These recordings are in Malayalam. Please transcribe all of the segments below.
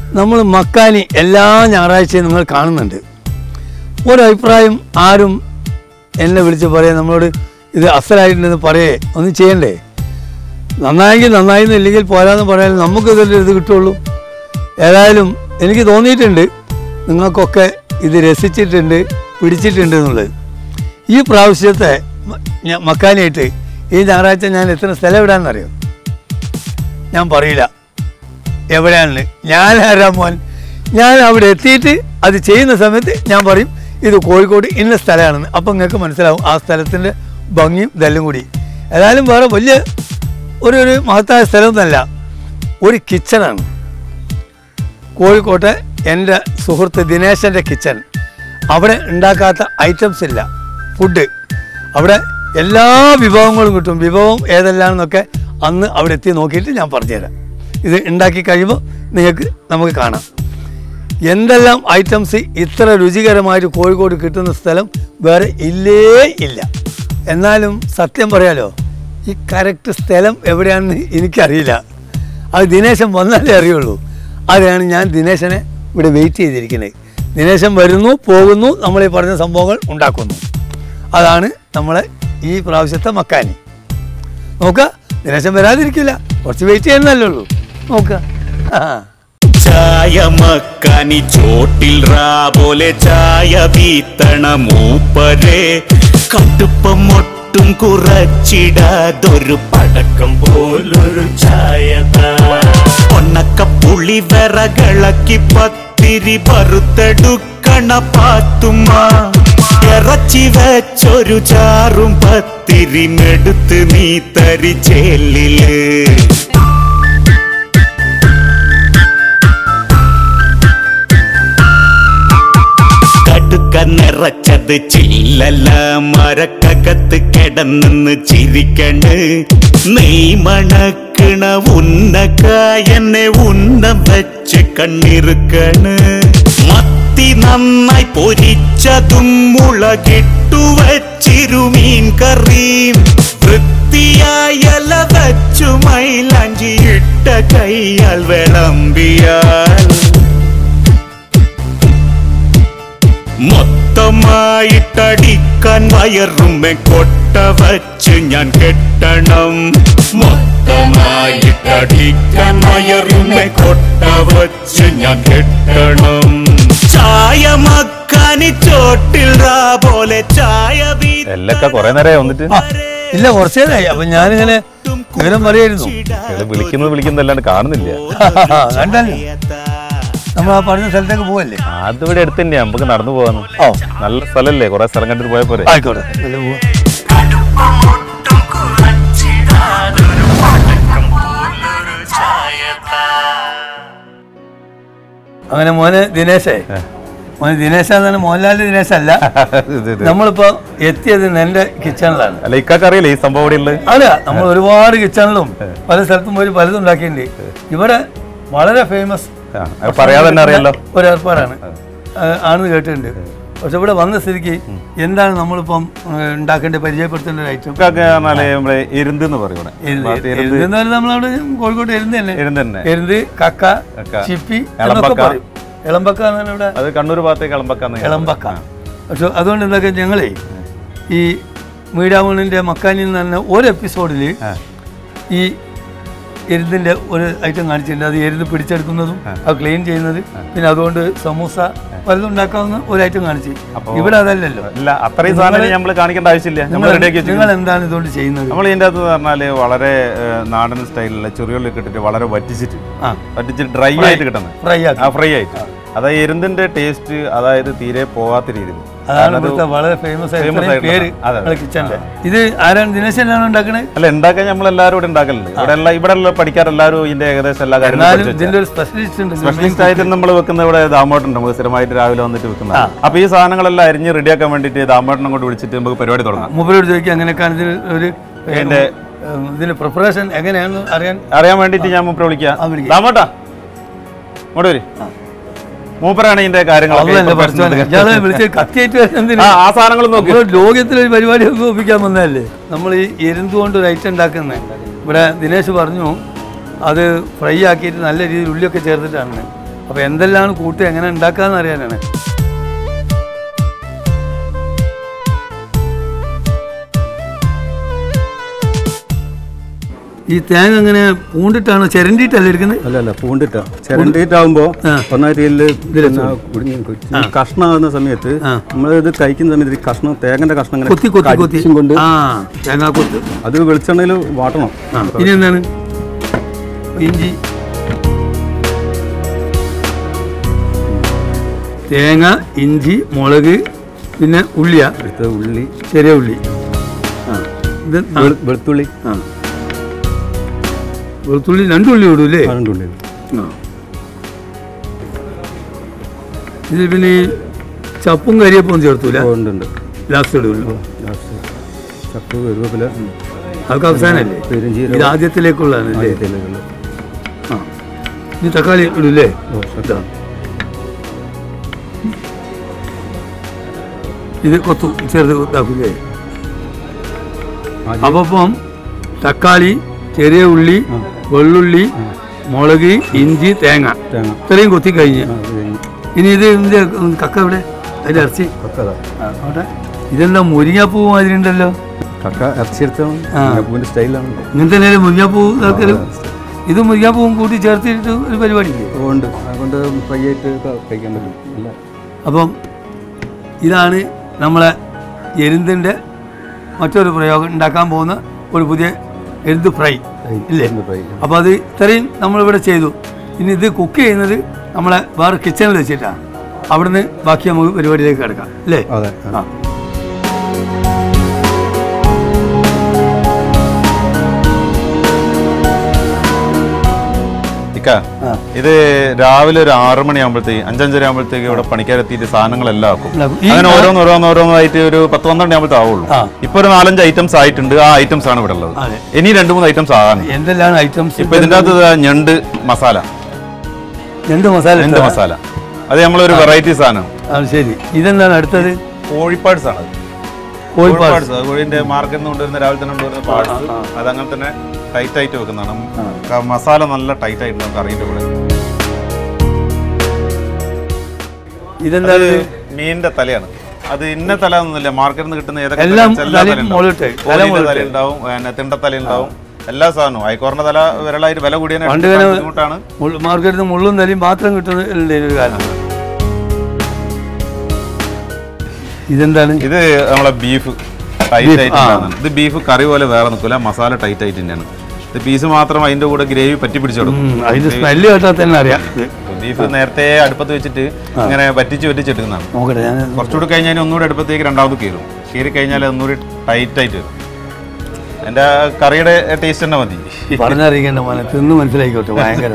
നമ്മൾ മക്കാനി എല്ലാ ഞായറാഴ്ചയും നിങ്ങൾ കാണുന്നുണ്ട് ഒരഭിപ്രായം ആരും എന്നെ വിളിച്ച് പറയാം നമ്മളോട് ഇത് അസലായിട്ടുണ്ടെന്ന് പറയേ ഒന്നും ചെയ്യണ്ടേ നന്നായെങ്കിൽ നന്നായി എന്നില്ലെങ്കിൽ പോരാന്ന് പറയാൻ നമുക്ക് ഇതിൻ്റെ ഇത് കിട്ടുള്ളൂ ഏതായാലും എനിക്ക് തോന്നിയിട്ടുണ്ട് നിങ്ങൾക്കൊക്കെ ഇത് രസിച്ചിട്ടുണ്ട് പിടിച്ചിട്ടുണ്ട് എന്നുള്ളത് ഈ പ്രാവശ്യത്തെ മ- ഞ- മക്കാനായിട്ട് ഈ ഞായറാഴ്ച ഞാൻ എത്ര സ്ഥലം എവിടെയാണെന്നറിയോ ഞാൻ പറയില്ല എവിടെയാണ് ഞാൻ ആരാ മോൻ ഞാൻ അവിടെ എത്തിയിട്ട് അത് ചെയ്യുന്ന സമയത്ത് ഞാൻ പറയും ഇത് കോഴിക്കോട് ഇന്ന സ്ഥലമാണെന്ന് അപ്പം നിങ്ങൾക്ക് മനസ്സിലാവും ആ സ്ഥലത്തിൻ്റെ ഭംഗിയും ഇതെല്ലാം കൂടി ഏതായാലും വേറെ വലിയ ഒരു ഒരു മഹത്തായ സ്ഥലമൊന്നുമല്ല ഒരു കിച്ചണാണ് കോഴിക്കോട്ടെ എൻ്റെ സുഹൃത്ത് ദിനേശൻ്റെ കിച്ചൺ അവിടെ ഉണ്ടാക്കാത്ത ഐറ്റംസ് ഇല്ല ഫുഡ് അവിടെ എല്ലാ വിഭവങ്ങളും കിട്ടും വിഭവം ഏതെല്ലാമെന്നൊക്കെ അന്ന് അവിടെ എത്തി നോക്കിയിട്ട് ഞാൻ പറഞ്ഞുതരാം ഇത് ഉണ്ടാക്കി കഴിയുമ്പോൾ നിങ്ങൾക്ക് നമുക്ക് കാണാം എന്തെല്ലാം ഐറ്റംസ് ഇത്ര രുചികരമായിട്ട് കോഴിക്കോട് കിട്ടുന്ന സ്ഥലം വേറെ ഇല്ലേ ഇല്ല എന്നാലും സത്യം പറയാലോ ഈ കറക്റ്റ് സ്ഥലം എവിടെയാണെന്ന് എനിക്കറിയില്ല അത് ദിനേശൻ വന്നാലേ അറിയുള്ളൂ അതാണ് ഞാൻ ദിനേശനെ ഇവിടെ വെയിറ്റ് ചെയ്തിരിക്കുന്നത് ദിനേശൻ വരുന്നു പോകുന്നു നമ്മൾ ഈ പറഞ്ഞ സംഭവങ്ങൾ ഉണ്ടാക്കുന്നു അതാണ് നമ്മളെ ഈ പ്രാവശ്യത്തെ മക്കാനി നോക്കുക ദിനേശൻ വരാതിരിക്കില്ല കുറച്ച് വെയിറ്റ് ചെയ്യുന്നല്ലേ ഉള്ളൂ നോക്കുക ആ ചായ മക്കാനി ചോട്ടിൽ റാ പോലെ ചായ വീത്തണ മൂപ്പരെ കടുപ്പം ഒട്ടും കുറച്ചിടാതൊരു പടക്കം പോലൊരു ചായ ഒന്നക്ക പുളി വിറകളക്കി പത്തിരി പറുത്തെടുക്കണ പാത്തുമ്മ ഇറച്ചി വെച്ചൊരു ചാറും പത്തിരി മെടുത്ത് നീ തരി ചേലില് കടുക്ക നിറച്ചത് ചില്ലല്ല മരക്കകത്ത് കിടന്നെന്ന് ചിരിക്കണ്ട് നെയ് മണക്കണ ഉന്നക്കായനെ ഉന്ന വെച്ച് കണ്ണിറുക്കണ് മത്തി നന്നായി പൊരിച്ചതും മുളകിട്ടു വച്ചിരുമീൻ കറിയും വൃത്തിയായല വച്ചു മൈലാഞ്ചി ഇട്ട കൈയാൽ വിളമ്പിയാൽ മൊത്തമായിട്ടടിക്കാൻ വയറുമ്മെ കൊട്ട വച്ച് ഞാൻ കെട്ടണം മൊത്തമായിട്ടടിക്കാൻ വയറുമ്മെ കൊട്ട വച്ച് ഞാൻ കെട്ടണം ചായ മക്കാനി ചോട്ടിൽ റാ പോലെ ചായ എല്ലൊക്കെ കുറെ നേരമായി വന്നിട്ട് ആ, ഇല്ല കുറച്ച് നേരമായി അപ്പൊ ഞാനിങ്ങനെ വിവരം പറയായിരുന്നു ഇയാള് വിളിക്കുന്നത് വിളിക്കുന്നല്ലാണ്ട് കാണുന്നില്ല കണ്ടല്ലോ നമ്മൾ ആ പറഞ്ഞ സ്ഥലത്തേക്ക് പോവല്ലേ അതിവിടെ അടുത്ത് തന്നെയാ നമുക്ക് നടന്നു പോകാന്ന് ഓ നല്ല സ്ഥലല്ലേ കുറെ സ്ഥലം കണ്ടിട്ട് പോയ പോരെ ആയിക്കോട്ടെ നല്ല പോവാം അങ്ങനെ മോന് ദിനേശേ മോന് ദിനേശ എന്നാണ് മോഹൻലാലിന്റെ ദിനേശ് അല്ല ഇത് ഇത്. നമ്മളിപ്പോ എത്തിയത് എന്റെ കിച്ചണിലാണ് അല്ല ഇക്കാക്ക് അറിയില്ലേ ഈ സംഭവം ഇവിടെ ഉള്ളത് അല്ല നമ്മൾ ഒരുപാട് കിച്ചണിലും പല സ്ഥലത്തും പോയി പലതും ഉണ്ടാക്കിയിട്ടുണ്ട് ഇവിടെ വളരെ ഫേമസ് ആ, അത് പറയാതെ തന്നെ അറിയാലോ ഒരു ഏർപ്പാടാണ് ആ, ആണെന്ന് കേട്ടിട്ടുണ്ട് പക്ഷെ ഇവിടെ വന്ന സ്ഥിതിക്ക് എന്താണ് നമ്മളിപ്പം ഏ, ഉണ്ടാക്കേണ്ട പരിചയപ്പെടുത്തേണ്ട ഒരു ഐറ്റം ഇക്കാക്ക് പറഞ്ഞാല് നമ്മുടെ എരുന്ത് എന്ന് പറയും ഇവിടെ ഭാഗത്ത് എരുന്ത് എരുന്ന് പറഞ്ഞാൽ നമ്മളവിടെ കോഴിക്കോട് എരുന്ന് തന്നെ എരുന്ത് തന്നെ എരുന്ന് കക്ക കക്ക, ചിപ്പി എന്നൊക്കെ എളമ്പക്ക. പറയും എളമ്പക്ക എന്നാണ് ഇവിടെ അത് കണ്ണൂർ ഭാഗത്തേക്ക് ഇളമ്പക്കാന്ന് എളമ്പക്ക പക്ഷെ അതുകൊണ്ട് എന്തൊക്കെ ഞങ്ങളെ ഈ മീഡിയാമണിൻ്റെ മക്കാനിൽ നിന്ന് തന്നെ ഒരു എപ്പിസോഡിൽ ആ. ഈ എരുതിൻ്റെ ഒരു ഐറ്റം കാണിച്ചിട്ടുണ്ട് അത് എരുത് പിടിച്ചെടുക്കുന്നതും അത് ക്ലീൻ ചെയ്യുന്നത് പിന്നെ അതുകൊണ്ട് സമൂസ പലതും ഉണ്ടാക്കാവുന്ന ഒരു ഐറ്റം കാണിച്ചു ഇവിടെ അതല്ലല്ലോ ഇല്ല അത്രയും സാധനം നമ്മൾ കാണിക്കേണ്ട ആവശ്യമില്ല നമ്മൾ നിങ്ങൾ റെഡിയാക്കി വെച്ചു നിങ്ങൾ എന്താണ് ഇതുകൊണ്ട് ചെയ്യുന്നത് നമ്മൾ ഇതിൻ്റെ അകത്ത് പറഞ്ഞാല് വളരെ ഏഹ്, നാടൻ സ്റ്റൈലിലുള്ള ചെറിയുള്ളിൽ ഇട്ടിട്ട് വളരെ വറ്റിച്ചിട്ട് ആ വറ്റിച്ചിട്ട് ഡ്രൈ ആയിട്ട് കിട്ടുന്നത് ഫ്രൈ ആക്കി ആ ഫ്രൈ ആയിട്ട് അതായത് എരുന്തിന്റെ ടേസ്റ്റ് അതായത് തീരെ പോകാത്ത രീതിയിൽ അതാണ് ഇവിടുത്തെ വളരെ ഫേമസ് ആയ famous ഇത്രയും ആയിട്ടുള്ള- പേര് അതെ, അതെ. കിച്ചന്റെ ഇത് ആരാണ് ദിനേശനാണ് ഉണ്ടാക്കണത് അല്ല ഉണ്ടാക്കാൻ നമ്മൾ എല്ലാവരും ഇവിടെ ഉണ്ടാക്കലുണ്ട് ഇവിടെ എല്ലാം ഇവിടെ ഉള്ള പഠിക്കാരെല്ലാവരും ഇതിന്റെ ഏകദേശം എല്ലാ എന്നാലും കാര്യങ്ങളും ഇതിന്റെ ഒരു സ്പെഷ്യലിസ്റ്റ് ഉണ്ട് സ്പെഷ്യലിസ്റ്റ് ആയിട്ട് നമ്മൾ വെക്കുന്ന ഇവിടെ ദാമോട്ടുണ്ട് നമുക്ക് സ്ഥിരമായിട്ട് രാവിലെ വന്നിട്ട് വെക്കുന്ന അപ്പൊ ഈ സാധനങ്ങളെല്ലാം അരിഞ്ഞ് റെഡിയാക്കാൻ വേണ്ടിയിട്ട് ദാമോട്ടനെ കൊണ്ട് വിളിച്ചിട്ട് നമുക്ക് പരിപാടി തുടങ്ങാം മൂപ്പരോട് ചോദിക്കുക എങ്ങനെയൊക്കെയാണ് ഇതിന് ഒരു ഇതിന്റെ ഉം, ഇതിന് പ്രിപ്പറേഷൻ എങ്ങനെയാണെന്ന് അറിയാൻ അറിയാൻ വേണ്ടിയിട്ട് ഞാൻ മൂപ്പരെ ആ, വിളിക്കാം വിളിക്കാം. ദാമോട്ടാ ഇങ്ങോട്ട് വരി മൂപ്പരാണ് ഇതിന്റെ കാര്യങ്ങളൊക്കെ അതല്ല ഈ പഠിച്ചോനെ preparation ഇയാളെ വിളിച്ച് കത്തിയേറ്റ് എന്തിനാ ആ ആ സാധനങ്ങൾ നോക്കി നമ്മൾ ലോകത്തിലൊരു പരിപാടി ഒക്കെ ഒപ്പിക്കാൻ വന്നതല്ലേ നമ്മൾ ഈ എരുന്തുകൊണ്ട് ഒരു ഐറ്റം ഉണ്ടാക്കുന്നത് ഇവിടെ ദിനേശ് പറഞ്ഞു അത് ഫ്രൈ ആക്കിയിട്ട് നല്ല രീതിയിൽ ഉള്ളിയൊക്കെ ചേർത്തിട്ടാണ് അപ്പോൾ എന്തെല്ലാം കൂട്ടി എങ്ങനെ ഉണ്ടാക്കാന്ന് അറിയാനാണ് ഈ തേങ്ങ അങ്ങനെ പൂണ്ടിട്ടാണോ ചിരണ്ടിയിട്ടല്ലേ എടുക്കുന്നത് അല്ല അല്ല പൂണ്ടിട്ട ചിരണ്ടിയിട്ടാവുമ്പോ ആ. ഒന്നായിട്ട് ഇതില് പിന്നെ കുടുങ്ങി കുത്തി കഷ്ണമാകുന്ന സമയത്ത് ആ. നമ്മൾ ഇത് കഴിക്കുന്ന സമയത്ത് ഈ കഷ്ണം തേങ്ങന്റെ കഷ്ണം ഇങ്ങനെ കൊത്തി കൊത്തി കൊത്തി കടിച്ചും കൊണ്ട് ആ തേങ്ങാ കൊത്ത് അത് വെളിച്ചെണ്ണയിൽ വാട്ടണം ആ ഇനി എന്താണ് ഇഞ്ചി തേങ്ങ ഇഞ്ചി മുളക് പിന്നെ ഉള്ളിയാ എടുത്ത് ഉള്ളി ചെറിയ ഉള്ളി ആ ഇത് ആ, വെളു- വെളുത്തുള്ളി ആ വെളുത്തുള്ളി രണ്ട് ഉള്ളി ഇടൂല്ലേ രണ്ട് ഉള്ളി ആ ഇത് പിന്നെ ഈ ചപ്പും കരിയപ്പും ചേർത്തൂല ഓ, ഉണ്ട് ഉണ്ട് ലാസ്റ്റ് ഇടുള്ളൂ ലാസ്റ്റ് ചപ്പ് കരുവേപ്പില അതൊക്കെ അവസാനല്ലേ പെരുംജീരകം ഇത് ആദ്യത്തിലേക്കുള്ളതാണ് അല്ലേ ആദ്യത്തേലേക്കുള്ള. ആ ഇനി തക്കാളി ഇടൂല്ലേ ഓ, ഇതാ. ഇത് കൊത്തു ചെറുത് കൊത്താക്കൂലേ ആദ്യം അപ്പൊ ഇപ്പം തക്കാളി ചെറിയ ഉള്ളി വെള്ളുള്ളി മുളക് ഇഞ്ചി തേങ്ങ തേങ്ങ ഇത്രയും കൊത്തി കഴിഞ്ഞ് ആ, അത് കഴിഞ്ഞ് ഇനി ഇത് ഇതിന്റെ കക്ക ഇവിടെ അതിന്റെ ഇറച്ചി കക്ക അവിടെ ഇതെന്താ മുരിങ്ങാപ്പൂ മാതിരി ഉണ്ടല്ലോ കക്ക ഇറച്ചിയെടുത്താൽ ആ. പൂവിന്റെ സ്റ്റൈലാണ് ഇങ്ങനെ തന്നെയല്ലേ മുരിങ്ങാപ്പൂ ഇതാക്കലും ഇത് മുരിങ്ങാപ്പൂവും കൂട്ടി ചേർത്തിട്ട് ഒരു പരിപാടിയില്ലേ ഉണ്ട് അതുകൊണ്ട് ഫ്രൈ ആയിട്ട് ക- കഴിക്കാൻ പറ്റും അല്ല അപ്പം ഇതാണ് നമ്മളെ എരുന്തിൻ്റെ മറ്റൊരു പ്രയോഗം ഉണ്ടാക്കാൻ പോകുന്ന ഒരു പുതിയ എരുന്ത് ഫ്രൈ ഇല്ലേ എരുന്ത് ഫ്രൈ. അപ്പോൾ അത് ഇത്രയും നമ്മളിവിടെ ചെയ്തു ഇനി ഇത് കുക്ക് ചെയ്യുന്നത് നമ്മളെ വേറെ കിച്ചണിൽ വെച്ചിട്ടാണ് അവിടുന്ന് ബാക്കി നമുക്ക് പരിപാടിയിലേക്ക് കിടക്കാം അല്ലേ അതെ ആ ഇക്ക ഇത് രാവിലെ ഒരു ആറ് മണിയാകുമ്പോഴത്തേക്ക് അഞ്ചഞ്ചര ആകുമ്പോഴത്തേക്ക് ഇവിടെ പണിക്കാരെത്തിയിട്ട് സാധനങ്ങളെല്ലാം ആക്കും ഉണ്ടാക്കും. ഈ അങ്ങനെ ഓരോന്ന് ഓരോന്ന് ഓരോന്നായിട്ട് ഒരു പത്ത് പന്ത്രണ്ട് ആകുമ്പോഴത്തെ ആവുള്ളൂ ആ. ഇപ്പൊ ഒരു നാലഞ്ച് ഐറ്റംസ് ആയിട്ടുണ്ട് ആ ഐറ്റംസ് ആണ് ഇവിടെ ഉള്ളത് അതെ. ഇനി രണ്ട് മൂന്ന് ഐറ്റംസ് ആകാൻ എന്തെല്ലാം ഐറ്റംസ് ഇപ്പൊ ഇതിന്റെ അകത്ത് ദാ ഞണ്ട് മസാല രണ്ട് മസാല ഞണ്ട് ഇട്ടതാ? മസാല അത് നമ്മളൊരു വെറൈറ്റി സാധനം ആ ശരി ഇതെന്താണ് അടുത്തത് കോഴിപ്പാട്സ് ആണ് കോഴിപ്പാട് കോഴിപ്പാട്സ് കോഴിന്റെ മാർക്കറ്റിൽ നിന്ന് കൊണ്ടുവരുന്ന രാവിലെ തന്നെ കൊണ്ടുവരുന്ന പാർട്സ് അത് അങ്ങനെ തന്നെ ടൈറ്റ് ആയിട്ട് വെക്കുന്നതാണ് ക- മസാല നല്ല ടൈറ്റ് ആയിട്ടുണ്ടാവും കറിയുടെ കൂടെ ഇതെന്താണ് അത് മീനിന്റെ തലയാണ് അത് ഇന്ന തല ഒന്നുമില്ല മാർക്കറ്റിൽ നിന്ന് കിട്ടുന്ന ഏതൊക്കെ എല്ലാം തല- എല്ലാ തലയും തലയും മുകളിലിട്ട്, ഉണ്ടാവും. തല കോഴിയുടെ മുകളിലിട്ട്. തല ഉണ്ടാവും പിന്നെ തിണ്ടത്തല ഉണ്ടാവും എല്ലാ സാധനവും ഐക്കോറിന്റെ തല വിരളായിട്ട് വില കൂടിയ പണ്ട് ഇങ്ങനെ ബുദ്ധിമുട്ടാണ് മുള്ള- മാർക്കറ്റിൽ നിന്ന് മുള്ളും തലയും മാത്രം കിട്ടുന്ന ഒരു കാലം ഇതെന്താണ് ഇത് നമ്മളെ ബീഫ് ടൈറ്റ് Beef, ആയിട്ട് ആ. ഉണ്ടാകുന്നതാണ്. ഇത് ബീഫ് കറി പോലെ വേറെ നിൽക്കില്ല മസാല ടൈറ്റ് ആയിട്ട് തന്നെയാണ് ഇത് പീസ് മാത്രം അതിന്റെ കൂടെ ഗ്രേവി പറ്റി പിടിച്ചു കൊടുക്കും ഉം, അതിന്റെ സ്മെല്ല് കേട്ടാൽ തന്നെ അറിയാം ഇത് ബീഫ് നേരത്തെ അടുപ്പത്ത് വെച്ചിട്ട് ഇങ്ങനെ പറ്റിച്ച് പറ്റിച്ചെടുക്കുന്നതാണ് നോക്കട്ടെ ഞാൻ കുറച്ചുകൂടി കഴിഞ്ഞാൽ ഒന്നുകൂടി അടുപ്പത്തേക്ക് രണ്ടാമത് കീറും കീറി കഴിഞ്ഞാൽ ഒന്നുകൂടി ടൈറ്റ് ആയിട്ട് വരും എൻ്റെ കറിയുടെ ടേസ്റ്റ് തന്നെ മതി പറഞ്ഞറിയിക്കേണ്ട മോനെ തിന്ന് മനസ്സിലായിക്കോട്ടെ ഭയങ്കര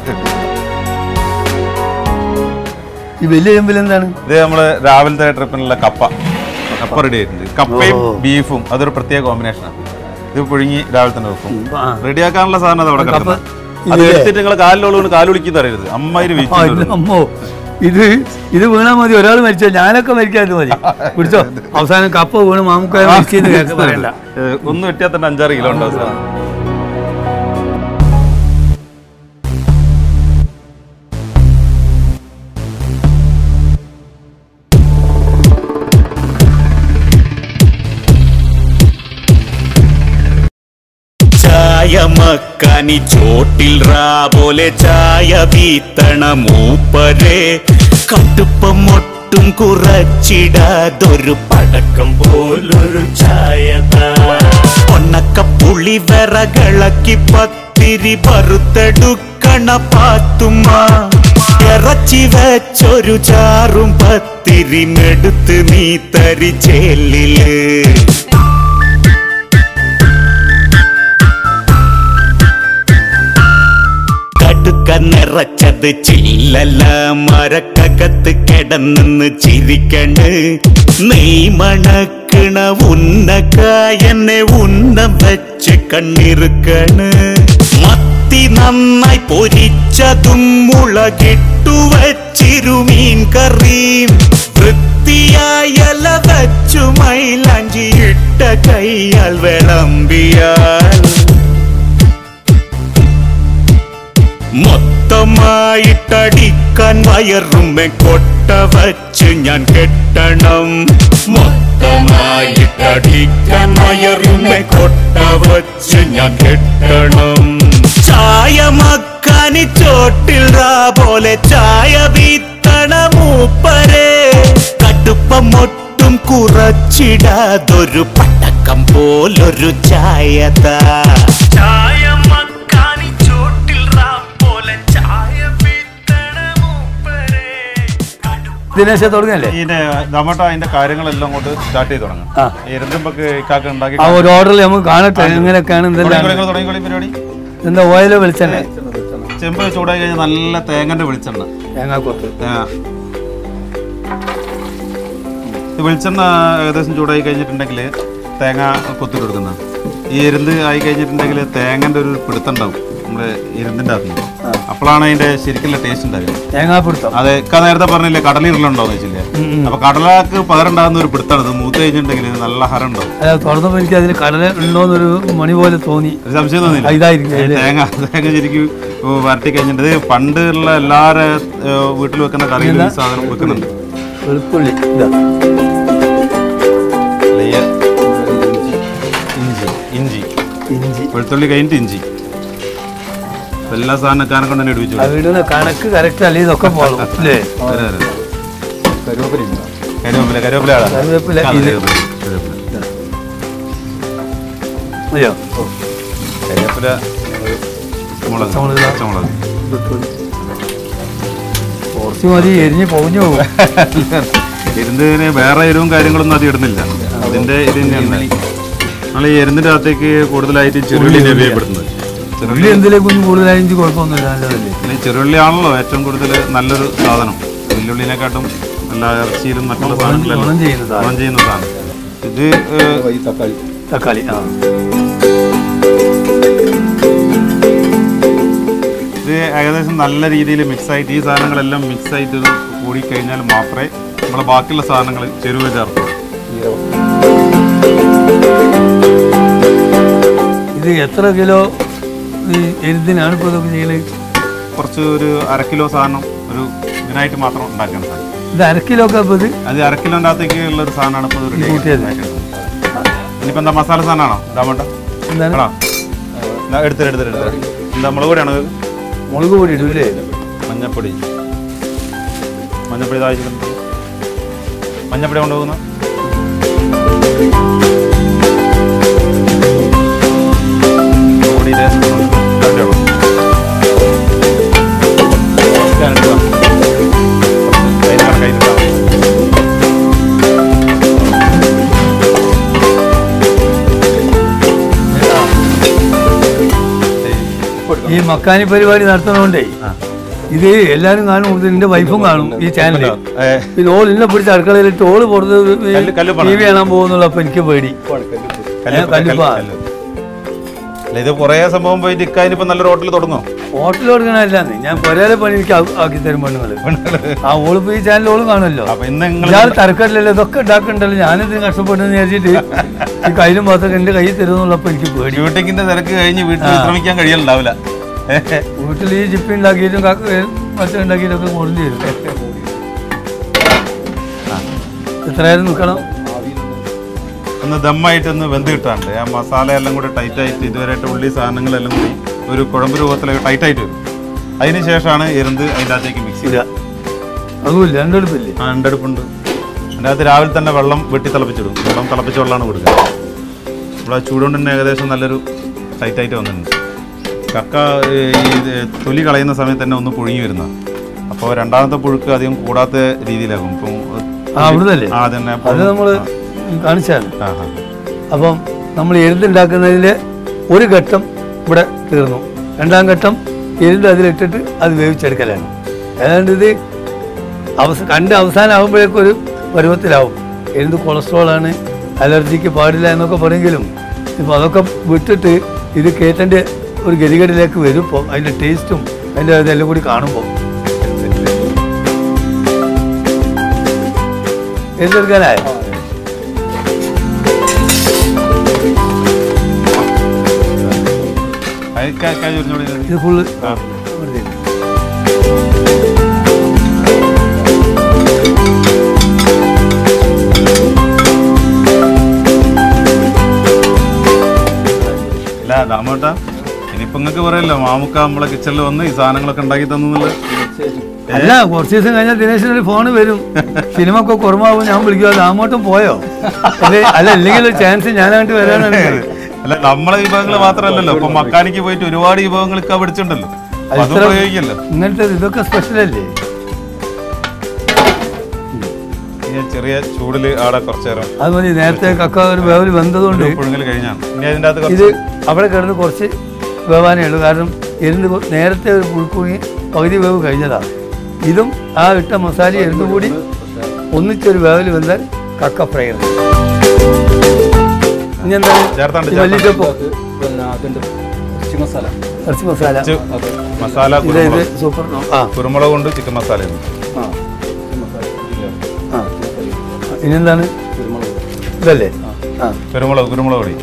ഈ വലിയ ചെമ്പിൽ എന്താണ് ഇത് നമ്മൾ രാവിലത്തെ ട്രിപ്പിനുള്ള കപ്പ കപ്പ റെഡി ആയിട്ടുണ്ട് കപ്പയും ബീഫും അതൊരു പ്രത്യേക കോമ്പിനേഷനാണ് ഇത് പുഴുങ്ങി രാവിലെ തന്നെ വെക്കും ആ. റെഡിയാക്കാനുള്ള സാധനം അത് അവിടെ കപ്പ കിടക്കുന്നത് അത് ഇതില്ലേ? എടുത്തിട്ട് നിങ്ങൾ കാലിലുള്ളതുകൊണ്ട് കാലുളിക്കുന്ന അറിയരുത് അമ്മായിര് ആ, വീട്ടിൽ ഇത് അമ്മോ ഇത് ഇത് വീണാ മതി ഒരാൾ മരിച്ചോ ഞാനൊക്കെ മരിക്കാതെ മതി പിടിച്ചോ അവസാനം കപ്പ വീണ് മാമുക്കായ മരിച്ചെന്ന് കേൾക്കാൻ പറയണ്ട ഒന്ന് വെട്ടിയാൽ തന്നെ അഞ്ചാറ് കിലോ ഉണ്ടാവും സാർ ചായ മക്കാനി ചോട്ടിൽ റാ പോലെ ചായ വീത്തണ മൂപ്പരെ കടുപ്പം ഒട്ടും കുറച്ചിടാതൊരു പടക്കം പോലൊരു ചായ പൊണ്ണക്കപ്പുളി വിറകളക്കി പത്തിരി പറുത്തെടുക്കണ പാത്തുമ്മ ഇറച്ചി വെച്ചൊരു ചാറും പത്തിരി മെടുത്ത് നീ തരിച്ചേലില് കടുക്ക നിറച്ചത് ചില്ലല്ല മരക്കകത്ത് കിടന്നെന്ന് ചിരിക്കണ് നെയ് മണക്കണ ഉന്നക്കായനെ ഉന്ന വെച്ച് കണ്ണിറുക്കണ് മത്തി നന്നായി പൊരിച്ചതും മുളകിട്ടു വച്ചിരുമീൻ കറിയും വൃത്തിയായല വച്ചു മൈലാഞ്ചിയിട്ട കൈയാൽ വിളമ്പിയാൽ മൊത്ത മൊത്തമായിട്ടടിക്കാൻ വയറുമെ കൊട്ട വച്ച് ഞാൻ കെട്ടണം മൊത്തമായിട്ടടിക്കാൻ വയറുമെ കൊട്ട വച്ച് ഞാൻ കെട്ടണം ചായ മക്കാനി ചോട്ടിൽ റാ പോലെ ചായ വീത്തണ മൂപ്പരെ കടുപ്പം ഒട്ടും കുറച്ചിടാതൊരു പട്ടക്കം പോലൊരു ചായതാ ചായ മക്കാനി ചോട്ടിൽ റാ പോലെ ചായ വീത്തണ മൂപ്പരെ ദിനേശ തുടങ്ങല്ലേ ഇതിന്റെ നമ്മട്ട അതിന്റെ കാര്യങ്ങളെല്ലാം കൊണ്ട് സ്റ്റാർട്ട് ചെയ്ത് തുടങ്ങാം ആ. എരുമ്പൊക്കെ ഇക്കാക്ക് ഉണ്ടാക്കി ആ ഒരു ഓർഡറിൽ നമുക്ക് കാണട്ടെ എങ്ങനെയൊക്കെയാണ് എന്തെല്ലാം തുടങ്ങിക്കോളി, തുടങ്ങിക്കോളി പരിപാടി എന്താ ഓയിലോ വെളിച്ചെണ്ണ ചെമ്പ് ചൂടായി കഴിഞ്ഞാൽ നല്ല തേങ്ങന്റെ വെളിച്ചെണ്ണ തേങ്ങാക്കൊത്ത് തേങ്ങ ഇത് വെളിച്ചെണ്ണ ഏകദേശം ചൂടായി കഴിഞ്ഞിട്ടുണ്ടെങ്കിൽ തേങ്ങ കൊത്തി കൊടുക്കുന്ന ഈ എരുന്ത് ആയി കഴിഞ്ഞിട്ടുണ്ടെങ്കിൽ തേങ്ങന്റെ ഒരു പിടുത്തുണ്ടാവും നമ്മുടെ എരുന്തിന്റെ അകത്ത് അപ്പോഴാണ് അതിന്റെ ശരിക്കുള്ള ടേസ്റ്റ് ഉണ്ടാവുക തേങ്ങാപ്പിടുത്തം അതെ ഇക്ക നേരത്തെ പറഞ്ഞില്ലേ കടലിരുളുണ്ടാവും വെച്ചില്ലേ അപ്പൊ കടലാക്ക് പകരണ്ടാകുന്ന ഒരു പിടുത്താണ് ഇത് മൂത്ത് കഴിഞ്ഞിട്ടുണ്ടെങ്കിൽ നല്ല ഹരം ഉണ്ടാവും അല്ല തുറന്നപ്പോൾ എനിക്ക് അതിൽ കടല ഉണ്ടോന്നൊരു മണി പോലെ തോന്നി ഒരു സംശയം തോന്നിയില്ല ആ, ഇതായിരിക്കും ഇതില്. തേങ്ങ തേങ്ങ ശരിക്കും വരട്ടി കഴിഞ്ഞിട്ട് ഇത് പണ്ടുള്ള എല്ലാവരും വീട്ടിൽ വെക്കുന്ന കറിയിൽ ഈ സാധനം വെക്കുന്നുണ്ട് വെളുത്തുള്ളി ഇതാ അല്ലെങ്കിൽ ഇഞ്ചി ഇഞ്ചി ഇഞ്ചി വെളുത്തുള്ളി കഴിഞ്ഞിട്ട് ഇഞ്ചി ഇപ്പൊ എല്ലാ സാധനക്കാരെ കൊണ്ട് തന്നെ ഇടിപ്പിച്ചു ആ വീടിന് കണക്ക് കറക്റ്റ് അല്ലേ ഇതൊക്കെ പോളും അല്ലേ കരുവേപ്പില കരുവേപ്പില ആളാ. കറിവേപ്പില ആ, ഇത് കരുവേപ്പില, കരുവേപ്പില. അയ്യോ കരുവേപ്പില മുളക് പച്ചമുളക്. പച്ചമുളക് കുറച്ച് മതി എരിഞ്ഞ് പൊതിഞ്ഞു പോകും എരുന്നതിന് വേറെ എരിവും കാര്യങ്ങളൊന്നും അത് ഇടുന്നില്ല അതിന്റെ ഇത് തന്നെയാണ് നമ്മൾ ഈ എരുന്നിന്റെ അകത്തേക്ക് കൂടുതലായിട്ട് ചെറുള്ളിനെ ഉപയോഗപ്പെടുത്തുന്നത് ഉള്ളി ചെറുള്ളി എന്തിലേക്കൊന്നും കൂടുതലായിട്ട് കുഴപ്പമൊന്നുമില്ല നല്ലതല്ലേ ഈ ചെറുള്ളി ആണല്ലോ ഏറ്റവും കൂടുതൽ നല്ലൊരു സാധനം വെല്ലുള്ളിനെക്കാട്ടും എല്ലാ ഇറച്ചിയിലും മറ്റുള്ള സാധനങ്ങളെല്ലാം ഗുണം ചെയ്യുന്നതാണ് ഗുണം ചെയ്യുന്ന സാധനം ഇത് ഏഹ്, തക്കാളി ആ ഇത് ഏകദേശം നല്ല രീതിയിൽ മിക്സ് ആയിട്ട് ഈ സാധനങ്ങളെല്ലാം മിക്സ് ആയിട്ട് ഇത് കൂടി കഴിഞ്ഞാൽ മാത്രമേ നമ്മളെ ബാക്കിയുള്ള സാധനങ്ങൾ ചെരുവ് ചേർത്തുള്ളൂ ഇത് എത്ര കിലോ ഈ എരുതിനാണ് ഇപ്പോൾ ഇതൊക്കെ ചെയ്യുന്നത് കുറച്ച് ഒരു അര കിലോ സാധനം ഒരു ഇതിനായിട്ട് മാത്രം ഉണ്ടാക്കാൻ സാധിക്കും ഇത് അര കിലോ ഒക്കെ അപ്പോൾ ഇത് അത് അര കിലോൻ്റെ അകത്തേക്ക് ഉള്ള ഒരു സാധനമാണ് ഇപ്പോൾ റെഡി കൂട്ടിയത്. ഇനിയിപ്പോൾ എന്താ മസാല സാധനമാണോ ഇതാമട്ട എന്താണ് ആണോ എടുത്തിട്ട് എടുത്തിട്ട് എടുത്തിട്ട് എന്താ മുളക് പൊടിയാണോ ഇത്? മുളക് പൊടി ഇടൂലേ മഞ്ഞപ്പൊടി മഞ്ഞപ്പൊടി താഴ്ചിട്ടുണ്ട് മഞ്ഞപ്പൊടി കൊണ്ടുപോകുന്ന പൊടിയുടെ രണ്ടെണ്ണം. ഞാൻ എടുക്കാം. കുറച്ച് അതിന് കണക്കായിട്ട് ഇട്ടാൽ മതി. ഈ മക്കാനി പരിപാടി നടത്തുന്നതുകൊണ്ടേ ഇത് എല്ലാവരും കാണും ഇതിന്റെ വൈഫും കാണും ഈ ചാനലിൽ ഏ, പിന്നെ ഓൾ ഇന്നെ പിടിച്ച് അടുക്കളയിലിട്ട് ഓള് പുറത്ത് കല്ല്- കല്ല് പണം. ടി വി കാണാൻ പോകുന്നുള്ള അപ്പൊ എനിക്ക് പേടി കല്ല് ഏ, കല്ലുപ്പാ. കല്ല്. അല്ല, ഇത് കുറേ സംഭവം പോയിട്ട് ഇക്കാനിപ്പോ നല്ലൊരു ഹോട്ടൽ തുടങ്ങും ഹോട്ടൽ കൊടുക്കണല്ലാന്ന് ഞാൻ പൊരേലെ പണി എനിക്ക് ആ- ആക്കി തരും പെണ്ണുങ്ങള് ആ ഓള് പോയി ചാനൽ ഓള് കാണുമല്ലോ അപ്പൊ ഇന്ന് നിങ്ങൾ ഇയാൾ തരക്കട്ടില്ലല്ലോ ഇതൊക്കെ ഉണ്ടാക്കണ്ടല്ലോ ഞാനിത് കഷ്ടപ്പെട്ടെന്ന് വിചാരിച്ചിട്ട് ഈ കയ്യിലും പാത്രം എന്റെ കയ്യിൽ തരുന്നുള്ളപ്പോ എനിക്ക് പേടി ഷൂട്ടിങ്ങിന്റെ തിരക്ക് കഴിഞ്ഞ് വീട്ടിൽ വിശ്രമിക്കാൻ കഴിയലുണ്ടാവില്ല വീട്ടിൽ ഈ ജിപ്പി ഉണ്ടാക്കിയിട്ടും കാക്ക- മറ്റേ ഉണ്ടാക്കിയിട്ടൊക്കെ കൊടുത്തു തരും എത്രയായാലും നിൽക്കണം ഒന്ന് ദമ്മായിട്ട് ഒന്ന് വെന്ത് കിട്ടാണ്ട് ആ മസാല എല്ലാം കൂടി ടൈറ്റ് ആയിട്ട് ഇതുവരെയായിട്ട് ഉള്ളി സാധനങ്ങളെല്ലാം കൂടി ഒരു കുഴമ്പ് രൂപത്തിലൊക്കെ ടൈറ്റ് ആയിട്ട് വരും അതിന് ശേഷമാണ് എരുന്ത് അതിൻ്റെ അകത്തേക്ക് മിക്സ് ഇല്ല ചെയ്യുക അതുമില്ല രണ്ടെടുപ്പില്ലേ ആ രണ്ടെടുപ്പുണ്ട് അതിൻ്റെ അകത്ത് രാവിലെ തന്നെ വെള്ളം വെട്ടി തിളപ്പിച്ചിടും വെള്ളം തിളപ്പിച്ച വെള്ളമാണ് കൊടുക്കുക ഇവിടെ ചൂടുകൊണ്ട് തന്നെ ഏകദേശം നല്ലൊരു ടൈറ്റ് ആയിട്ട് വന്നിട്ടുണ്ട് കക്ക ഏ, ഈ ഇത് തൊലി കളയുന്ന സമയത്ത് തന്നെ ഒന്ന് പുഴുങ്ങി വരുന്ന അപ്പോൾ രണ്ടാമത്തെ പുഴുക്ക് അധികം കൂടാത്ത രീതിയിലാകും ഇപ്പം ആ അവിടുന്നല്ലേ ആ അതന്നെ അത് നമ്മൾ കാണിച്ചാൽ ആ ആ അപ്പം നമ്മൾ എഴുതുണ്ടാക്കുന്നതിൽ ഒരു ഘട്ടം ഇവിടെ തീർന്നു രണ്ടാം ഘട്ടം എഴുത് അതിലിട്ടിട്ട് അത് വേവിച്ചെടുക്കലാണ് ഏതാണ്ട് ഇത് അവസ കണ്ട് അവസാനമാകുമ്പോഴേക്കും ഒരു പരുവത്തിലാവും എന്ത് കൊളസ്ട്രോളാണ് അലർജിക്ക് പാടില്ല എന്നൊക്കെ പറയുമെങ്കിലും ഇപ്പോൾ അതൊക്കെ വിട്ടിട്ട് ഇത് കേട്ടൻ്റെ ഒരു ഗതികേടിലേക്ക് വരുമ്പോൾ അതിൻ്റെ ടേസ്റ്റും അതിൻ്റെ ഇതെല്ലാം കൂടി കാണുമ്പോൾ എഴുതെടുക്കാനായോ അത് ക- ക- ചൊരിഞ്ഞോളി ഇത്. ഇത് ഫുള്ള് ആ. ദാമോട്ടാ ഇനിയിപ്പോ നിങ്ങൾക്ക് പറയല്ലോ മാമുക്ക നമ്മളെ കിച്ചണിൽ വന്ന് ഈ സാധനങ്ങളൊക്കെ ഉണ്ടാക്കി തന്നുള്ളത് അല്ല കുറച്ച് ദിവസം കഴിഞ്ഞാൽ ദിനേശിന് ഒരു ഫോണ് വരും സിനിമ ഒക്കെ കുറവാകും ഞാൻ വിളിക്കുക ദാമോട്ടും പോയോ അല്ലെ അല്ല അല്ലെങ്കിൽ ഒരു ചാൻസ് ഞാനായിട്ട് വരാനാണ് അല്ല നമ്മളെ വിഭവങ്ങൾ മാത്രമല്ലല്ലോ ഇപ്പൊ മക്കാനിക്ക് പോയിട്ട് ഒരുപാട് വിഭവങ്ങൾ ഇക്ക പഠിച്ചിട്ടുണ്ടല്ലോ അപ്പൊ അത് ഇത്ര- ഉപയോഗിക്കല്ലോ ഇങ്ങനത്തെ ഇതൊക്കെ സ്പെഷ്യൽ അല്ലേ ഇനി ചെറിയ ചൂടില് അവിടെ കുറച്ചു നേരം അത് മതി നേരത്തെ കക്ക ഒരു വേവൽ വെന്തതുകൊണ്ട് പുഴുങ്ങൽ കഴിഞ്ഞാണ് ഇനി അതിന്റെ അകത്ത് ഇത് കുറച്ച് അവിടെ കിടന്ന് കുറച്ച് വേവാനേ ഉള്ളൂ കാരണം എരുന്ന് കൊ- നേരത്തെ ഒരു പുഴുക്കുങ്ങി പകുതി വേവ് കഴിഞ്ഞതാണ് ഇതും ആ ഇട്ട മസാല എരുന്നും കൂടി ഒന്നിച്ചൊരു വേവൽ വെന്താൽ കക്ക ഫ്രൈ ആണ് ഇനി എന്താണ് ചേർത്താണ്ട്, ഈ മല്ലിച്ചപ്പോ പിന്നെ അതുണ്ട് ഇറച്ചി മസാല ഇറച്ചി മസാല കുറച്ച് മസാല ഇത് ഇത് കുരുമുളക് സൂപ്പർ ആ കുരുമുളക് കൊണ്ട് ചിക്കൻ മസാല ആ ആ ഇനി എന്താണ് ഇതല്ലേ ആ കുരുമുളക് കുരുമുളക് പൊടി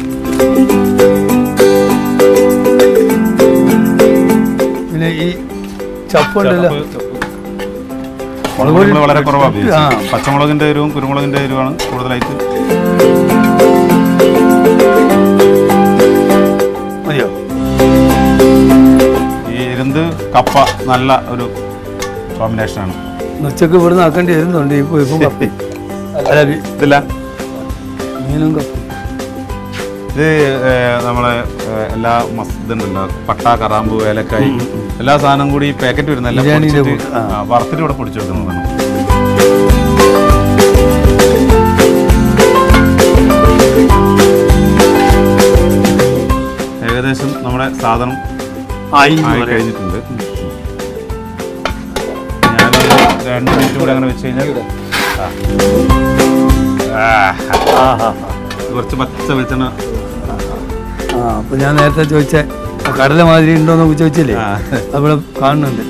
പിന്നെ ഈ ചപ്പുണ്ടല്ലോ മുളക് പൊടി നമ്മള് വളരെ കുറവാണ് ആ. ഉപയോഗിച്ചത്. പച്ചമുളകിന്റെ എരിവും കുരുമുളകിന്റെ എരിവാണ് കൂടുതലായിട്ട് മതിയോ ഈ ഇരുന്ത് കപ്പ നല്ല ഒരു കോമ്പിനേഷനാണ് ഉച്ചക്ക് ഇവിടുന്ന് ആക്കേണ്ടി വരുന്നുണ്ട് ഇപ്പൊ ഇപ്പം കപ്പി അല്ല വി- ഇതില്ല മീനും കപ്പി ഇത് ഏർ, നമ്മളെ ഏർ, എല്ലാ മസ് ഇതുണ്ടല്ലോ പട്ട കറാമ്പ് ഏലക്കായി എല്ലാ സാധനം കൂടി പാക്കറ്റ് വരുന്ന എല്ലാം ബിരിയാണിയുടെ പൊടിച്ചിട്ട് കൂട്ട്, ആ. ആ, വറുത്തിട്ട് ഇവിടെ പൊടിച്ചു വെക്കുന്നതാണ് ഏകദേശം നമ്മുടെ സാധനം ആയി ആയി കഴിഞ്ഞിട്ടുണ്ട് ഞാൻ രണ്ട് മിനിറ്റ് കൂടെ അങ്ങനെ വെച്ച് കഴിഞ്ഞാൽ ആ. ആ. കുറച്ച് പച്ച വെളിച്ചെണ്ണ ആ അപ്പൊ ഞാൻ നേരത്തെ ചോദിച്ച ആ കടല മാതിരി ഉണ്ടോന്ന് ചോദിച്ചില്ലേ ആ. അവിടെ കാണുന്നുണ്ട്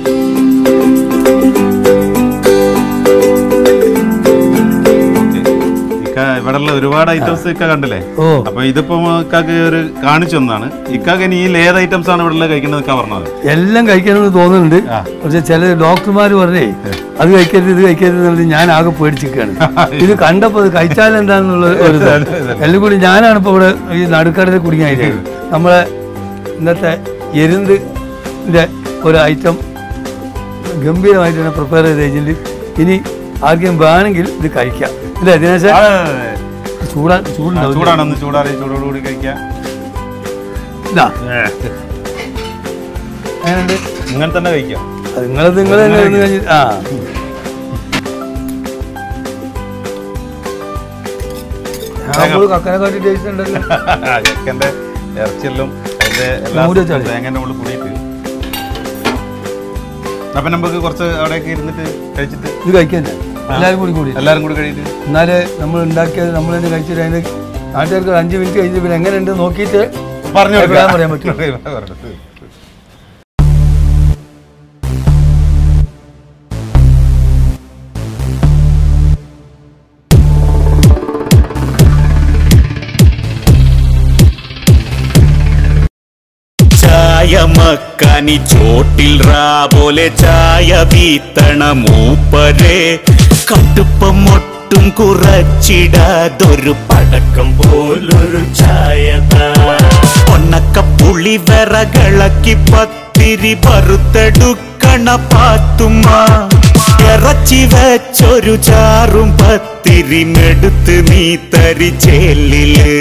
ഓക്കേ. ഇക്ക ഇവിടെയുള്ള ഒരുപാട് ഐറ്റംസ് ഇക്ക കണ്ടില്ലേ ഓ അപ്പൊ ഇതിപ്പോ ഇക്കാക്ക് ഒരു കാണിച്ചു തന്നാണ് ഇക്കാക്ക് ഇനി ഈ ഏത് ഐറ്റംസ് ആണ് ഇവിടെ കഴിക്കുന്നത് ഇക്ക പറഞ്ഞത് എല്ലാം കഴിക്കണമെന്ന് തോന്നുന്നുണ്ട് ആ. പക്ഷെ ചില ഡോക്ടർമാർ പറഞ്ഞേ അത് കഴിക്കരുത് ഇത് കഴിക്കരുത് എന്നുള്ളത് ഞാൻ ആകെ പേടിച്ചിരിക്കുകയാണ് ഇത് കണ്ടപ്പോൾ ഇത് കഴിച്ചാൽ എന്താണെന്നുള്ള ഒരു ഇത്. എല്ലാം കൂടി ഞാനാണ് ഇപ്പോൾ ഇവിടെ ഈ നടുക്കടലിൽ കുടുങ്ങിയായിട്ട് നമ്മളെ ഇന്നത്തെ എരുന്തിൻ്റെ ഒരു ഐറ്റം ഗംഭീരമായിട്ട് തന്നെ പ്രിപ്പയർ ചെയ്ത് കഴിഞ്ഞിട്ട് ഇനി ആർക്കും വേണമെങ്കിൽ ഇത് കഴിക്കാം ഇല്ലേ ദിനേശ ചൂടാ ചൂടുണ്ടാവും ചൂടാണെന്ന് ചൂടാറി ചൂടോടുകൂടി കഴിക്കാം ഇതാ അങ്ങനെയുണ്ട് ഇങ്ങനെ തന്നെ കഴിക്കാം അത് നിങ്ങളത് നിങ്ങൾ തന്നെ ഒന്ന് കഴിഞ്ഞ് ആ നമ്മൾ കക്കനെക്കാട്ടി ടേസ്റ്റ് ഉണ്ടല്ലോ ചെക്കന്റെ ഇറച്ചിയെല്ലാം അതിന്റെ എല്ലാ മൂടി വെച്ചാളി. തേങ്ങന്റെ ഉള്ളിൽ കൂടിയിട്ട് അപ്പൊ നമുക്ക് കുറച്ച് അവിടെയൊക്കെ ഇരുന്നിട്ട് കഴിച്ചിട്ട് ഇത് കഴിക്കാൻ എല്ലാവരും കൂടി കൂടി എല്ലാരും കൂടി കഴിച്ചിട്ട് എന്നാല് നമ്മൾ ഉണ്ടാക്കിയത് നമ്മൾ തന്നെ കഴിച്ചിട്ട് അതിന് നാട്ടുകാർക്ക് ഒരു അഞ്ച് മിനിറ്റ് കഴിഞ്ഞ് പിന്നെ എങ്ങനെയുണ്ട് നോക്കിയിട്ട് പറഞ്ഞു അഭിപ്രായം പറയാൻ പറ്റും പറഞ്ഞിട്ട് ചായ മക്കാനി ചോട്ടിൽ റാ പോലെ ചായ വീത്തണ മൂപ്പരെ കടുപ്പം ഒട്ടും കുറച്ചിടാതൊരു പടക്കം പോലൊരു ചായ ഒന്നക്ക പുളി വിറകളക്കി പത്തിരി പറുത്തെടുക്കണ പാത്തുമ്മ ഇറച്ചി വെച്ചൊരു ചാറും പത്തിരി മെടുത്ത് നീ തരിച്ചേലില്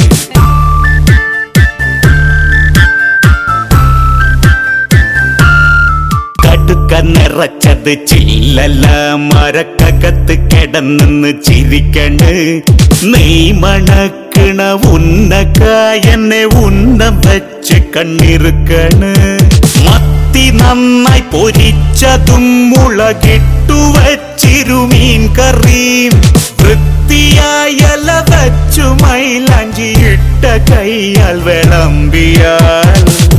കടുക്ക നിറച്ചത് ചില്ലല്ല മരക്കകത്ത് കിടന്നെന്ന് ചിരിക്കണ്ട് നെയ് മണക്കണ ഉന്നക്കായനെ ഉന്നം വെച്ച് കണ്ണിറുക്കണ് മത്തി നന്നായി പൊരിച്ചതും മുളകിട്ടു വച്ചിരുമീൻ കറിയും വൃത്തിയായല വച്ചു മൈലാഞ്ചി ഇട്ട കൈയാൽ വിളമ്പിയാൽ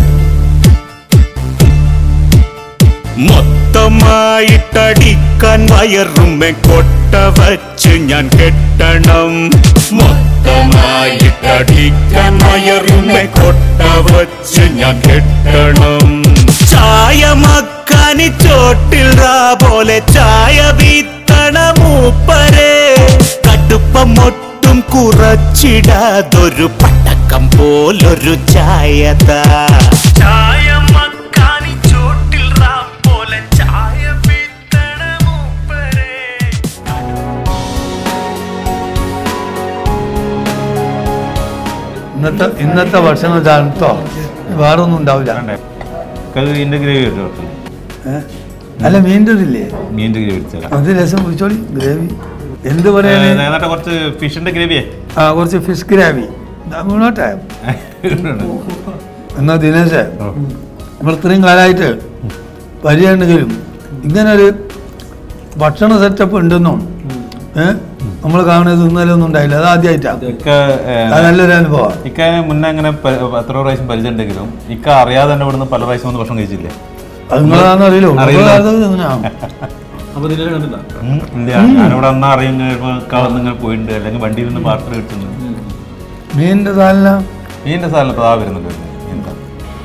മൊത്തമായിട്ടടിക്കാൻ വയറുമ്മെ കൊട്ട വച്ച് ഞാൻ കെട്ടണം മൊത്തമായിട്ടടിക്കാൻ വയറുമ്മെ കൊട്ട വച്ച് ഞാൻ കെട്ടണം ചായ മക്കാനി ചോട്ടിൽ റാ പോലെ ചായ വീത്തണ മൂപ്പരെ കടുപ്പം ഒട്ടും കുറച്ചിടാതൊരു പട്ടക്ക പടക്കം പോലൊരു ചായതാ ചായ മക്കാനി ചോട്ടിൽ റാം പോലെ ചായ പീത്തണ മൂപ്പരേ ഇന്നത്തെ ഇന്നത്തെ ഭക്ഷണം തണുത്തോ വേറെ ഒന്നും ഉണ്ടാവില്ല ഇതിന്റെ ഗ്രേവി വെച്ചോ ഏ? അല്ല മീൻ്റെ ഇതില്ലേ മീനിന്റെ ഗ്രേവി വെച്ചാൽ അത് രസം കുടിച്ചോളി ഗ്രേവി എന്ത് പറയാന് നേരത്തെ കുറച്ച് ഫിഷിന്റെ ഗ്രേവിയേ ആ കുറച്ച് ഫിഷ് ഗ്രേവി മുന്നോട്ടെ എന്നാ ദിനേശേ നമ്മൾ ഇത്രയും കാലമായിട്ട് പരിചയമുണ്ടെങ്കിലും ഇങ്ങനൊരു ഭക്ഷണ സെറ്റപ്പ് ഉണ്ടെന്നും ഏ നമ്മൾ കാണുന്നത് ഇന്നലെ ഒന്നും ഉണ്ടായില്ല അത് ആദ്യമായിട്ടാണ് ഇക്ക അത് നല്ലൊരു അനുഭവമാണ് ഇക്ക മുന്നേ അങ്ങനെ പ- എത്ര പ്രാവശ്യം പരിചയം ഉണ്ടെങ്കിലും ഇക്ക അറിയാതെ തന്നെ ഇവിടുന്ന് പല പ്രാവശ്യം വന്ന് ഭക്ഷണം കഴിച്ചില്ലേ അത് നിങ്ങളാണെന്ന് അറിയില്ലോ അറിയില്ല. അപ്പൊ ഇതിലെ കണ്ടില്ല ഉം, ഇല്ല ഞാനിവിടെ അന്ന് അറിയുന്ന ഇക്ക വന്ന് ഇങ്ങനെ പോയിട്ടുണ്ട് അല്ലെങ്കിൽ വണ്ടിയിൽ നിന്ന് പാർസൽ കിട്ടുന്നു മീനിന്റെ സാധന മീനിന്റെ സാധനം താ വരുന്നുണ്ട് മീൻ തല.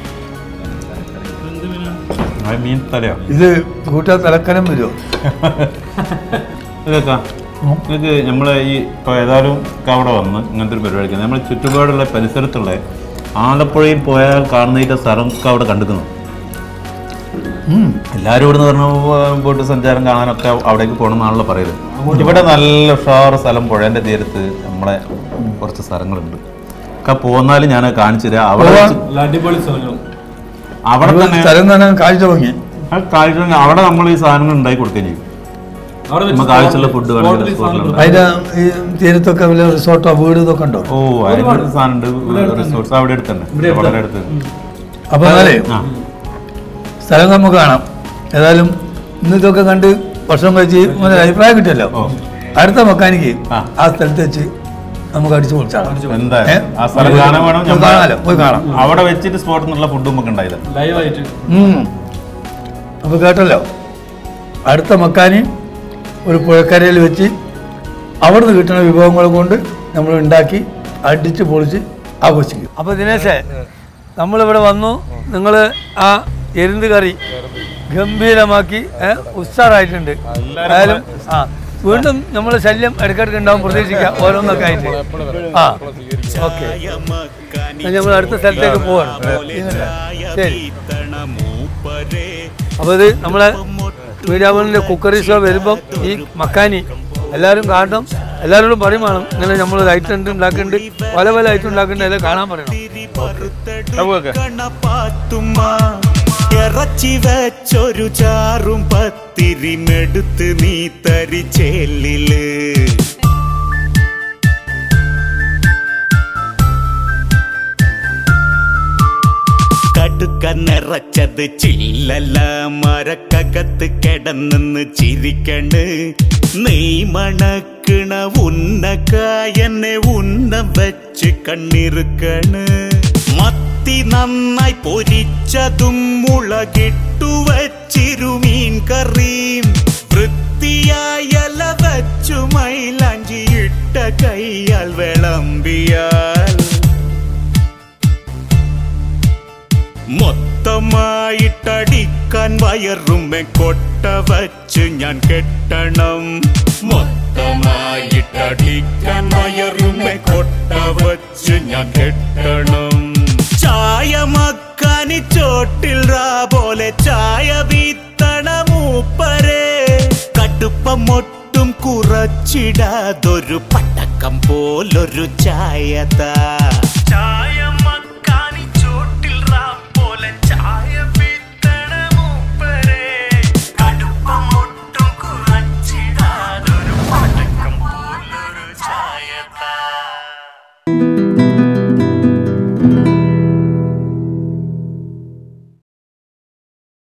ആ, മീൻ തലയോ ഇത് കൂട്ടാ തലക്കനം വരുമോ ഇതൊക്കെ ഇതൊക്കെ നമ്മളെ ഈ ഇപ്പോൾ ഏതായാലും ഇക്ക അവിടെ വന്ന് ഇങ്ങനത്തെ ഒരു പരിപാടിക്ക് നമ്മുടെ ചുറ്റുപാടുള്ള പരിസരത്തുള്ള ആലപ്പുഴയിൽ പോയാൽ കാണുന്ന സ്ഥലം ഒക്കെ അവിടെ കണ്ടെത്തുന്നു എല്ലാവരും ഇവിടുന്ന് പറഞ്ഞു ബോട്ട് സഞ്ചാരം കാണാനൊക്കെ അവിടേക്ക് പോകണം എന്നാണല്ലോ പറയുന്നത് ഇവിടെ നല്ല ഉഷാറ് സ്ഥലം പുഴേന്റെ തീരത്ത് നമ്മളെ കുറച്ച് സ്ഥലങ്ങളുണ്ട് ഒക്കെ പോന്നാലും ഞാൻ കാണിച്ചു തരാം അവിടെ പോവാം. വെച്ച് നല്ല അടിപൊളി സ്ഥലം അവിടെ തന്നെ സ്ഥലം തന്നെ കാഴ്ച തുടങ്ങി ആ കാഴ്ച അവിടെ നമ്മൾ ഈ സാധനങ്ങൾ ഉണ്ടാക്കി കൊടുക്കുകയും ചെയ്യും അവിടെ നമുക്ക് ആവശ്യമുള്ള ഫുഡ് വേണമെങ്കിൽ സ്പോട്ടിലുണ്ട് അതിന്റെ ഈ തീരത്തൊക്കെ വല്ല റിസോർട്ടോ വീട് ഇതൊക്കെ ഉണ്ടോ ഓ അതിന്റെ സാധനം ഉണ്ട് റിസോർട്ട്സ് അവിടെ അടുത്ത് തന്നെ ഇവിടെ അടുത്ത് വളരെ അടുത്ത് അപ്പൊ എന്നാലേ ആ സ്ഥലം നമുക്ക് കാണാം ഏതായാലും ഇന്ന് ഇതൊക്കെ കണ്ട് ഭക്ഷണം കഴിച്ച് ഒരു അഭിപ്രായം കിട്ടിയല്ലോ ഓ. അടുത്ത മെക്കാനിക്ക് ആ. ആ സ്ഥലത്ത് വെച്ച് നമുക്ക് അടിച്ചു പൊളിച്ചാണ് എന്തായാലും ആ സ്ഥലം കാണാൻ വേണം പോയി ഞമ്മ- കാണാലോ പോയി കാണാം അവിടെ വെച്ചിട്ട് സ്പോട്ടിൽ നിന്നുള്ള ഫുഡ് നമുക്ക് ഉണ്ടായത് ലൈവായിട്ട് ഉം. അപ്പൊ കേട്ടല്ലോ അടുത്ത മക്കാനി ഒരു പുഴക്കരയിൽ വെച്ച് അവിടുന്ന് കിട്ടുന്ന വിഭവങ്ങൾ കൊണ്ട് നമ്മൾ ഉണ്ടാക്കി അടിച്ച് പൊളിച്ച് ആഘോഷിക്കും അപ്പോൾ ദിനേശേ നമ്മളിവിടെ വന്നു നിങ്ങൾ ആ എരുന്ത് കറി ഗംഭീരമാക്കി ഏ, ഉഷാറായിട്ടുണ്ട് ഏതായാലും ആ വീണ്ടും നമ്മൾ ശല്യം ഇടയ്ക്കിടയ്ക്ക് ഉണ്ടാവും പ്രതീക്ഷിക്കാം ഓരോന്നൊക്കെ ആയിട്ട് ആ ഓക്കെ നമ്മൾ അടുത്ത സ്ഥലത്തേക്ക് പോവാണ് ശരി അപ്പോൾ ഇത് നമ്മളെ മീഡിയാമണിൻ്റെ കുക്കറി ഷോ വരുമ്പം ഈ മക്കാനി എല്ലാവരും കാണണം എല്ലാവരോടും പറയും വേണം ഇങ്ങനെ നമ്മൾ ഒരു ഐറ്റം ഉണ്ട് ഉണ്ടാക്കുന്നുണ്ട് പല പല ഐറ്റം ഉണ്ടാക്കുന്നുണ്ട് എല്ലാം കാണാൻ പറയണം കണപ്പാത്തുമ്മ ഇറച്ചി വെച്ചൊരു ചാറും പത്തിരിമെടുത്ത് നീ തരിച്ചേലില് കടുക്ക നിറച്ചത് ചില്ലല്ല മരക്കകത്ത് കിടന്നെന്ന് ചിരിക്കണ് നെയ് മണക്കണ ഉന്നക്കായനെ ഉന്ന വെച്ച് കണ്ണിറുക്കണ് മത്തി നന്നായി പൊരിച്ചതും മുളകിട്ടു വച്ചിരുമീൻ കറിയും വൃത്തിയായല വച്ചു മൈലാഞ്ചിയിട്ട കൈയാൽ വിളമ്പിയാൽ മൊത്തമായിട്ടടിക്കാൻ വയറുമെ കൊട്ട വച്ച് ഞാൻ കെട്ടണം മൊത്തമായിട്ടടിക്കാൻ വയറുമെ കൊട്ട വച്ച് ഞാൻ കെട്ടണം ചായ മക്കാനി ചോട്ടിൽ റാ പോലെ ചായ വീത്തണ മൂപ്പരെ കടുപ്പമൊട്ടും കുറച്ചിടാതൊരു പട്ടക്കം പോലൊരു ചായതാ